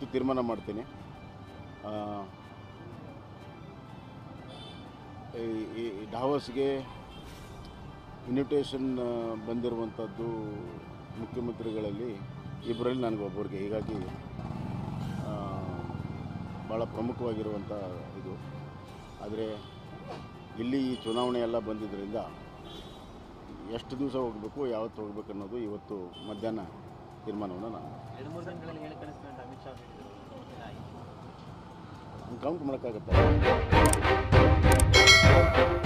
ಇವತ್ತು ತೀರ್ಮಾನ ಮಾಡ್ತೀನಿ ಆ, ಈ- ಈ ಡಾವಸ್ಗೆ ಇನ್ವಿಟೇಷನ್ ಬಂದಿರುವಂಥದ್ದು ಮುಖ್ಯಮಂತ್ರಿಗಳಲ್ಲಿ ಇಬ್ಬರಲ್ಲಿ ನನಗೆ ಒಬ್ಬರಿಗೆ ಹೀಗಾಗಿ ಆ, ಭಾಳ ಪ್ರಮುಖವಾಗಿರುವಂಥ ಇದು ಆದರೆ ಇಲ್ಲಿ ಈ ಚುನಾವಣೆ ಎಲ್ಲ ಬಂದಿದ್ದರಿಂದ ಎಷ್ಟು ದಿವಸ ಹೋಗಬೇಕು ಯಾವತ್ತು ಹೋಗ್ಬೇಕು ಅನ್ನೋದು ಇವತ್ತು ಮಧ್ಯಾಹ್ನ ತೀರ್ಮಾನವನ್ನು ನಾನು ಎರಡು ಮೂರು ದಿನಗಳಲ್ಲಿ ಹೇಳಿ ಕಳಿಸ್ತೀನಿ ಅಂತ ಅಮಿತ್ ಶಾ ಹೇಳಿದರು ಕೌಂಟ್ ಮಾಡೋಕ್ಕಾಗತ್ತೆ